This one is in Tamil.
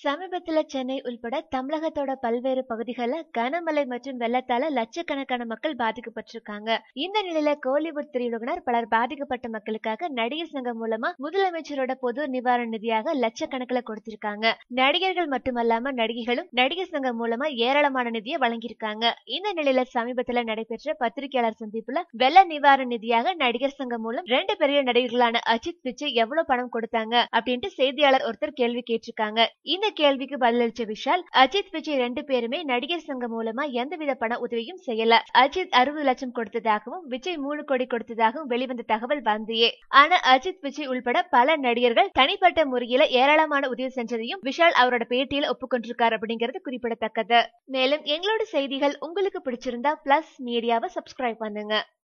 சமீபத்துல சென்னை உள்பட தமிழகத்தோட பல்வேறு பகுதிகளில் கனமழை மற்றும் வெள்ளத்தால லட்சக்கணக்கான மக்கள் பாதிக்கப்பட்டிருக்காங்க இந்த நிலையில கோலிவுட் திரையுலகினர் பலர் பாதிக்கப்பட்ட மக்களுக்காக நடிகர் சங்கம் மூலமா முதலமைச்சரோட பொது நிவாரண நிதியாக லட்சக்கணக்கில் கொடுத்திருக்காங்க நடிகர்கள் மட்டுமல்லாம நடிகைகளும் நடிகர் சங்கம் மூலமா ஏராளமான நிதியை வழங்கியிருக்காங்க இந்த நிலையில சமீபத்துல நடைபெற்ற பத்திரிகையாளர் சந்திப்புல வெள்ள நிவாரண நிதியாக நடிகர் சங்கம் மூலம் ரெண்டு பெரிய நடிகர்களான அஜித் விஜய் எவ்வளவு பணம் கொடுத்தாங்க அப்படின்ட்டு செய்தியாளர் ஒருத்தர் கேள்வி கேட்டிருக்காங்க இந்த கேள்விக்கு பதிலளிச்ச விஷால் அஜித் விஜய் ரெண்டு பேருமே நடிகர் சங்கம் மூலமா எந்தவித பண உதவியும் செய்யல அஜித் அறுபது லட்சம் கொடுத்ததாகவும் விஜய் மூணு கோடி கொடுத்ததாகவும் வெளிவந்த தகவல் வந்தியே ஆனா அஜித் விஜய் உள்பட பல நடிகர்கள் தனிப்பட்ட முறையில ஏராளமான உதவி செஞ்சதையும் விஷால் அவரோட பேட்டியில ஒப்புக்கொண்டிருக்காரு அப்படிங்கிறது குறிப்பிடத்தக்கது மேலும் எங்களோட செய்திகள் உங்களுக்கு பிடிச்சிருந்தா பிளஸ் மீடியாவை சப்ஸ்கிரைப் பண்ணுங்க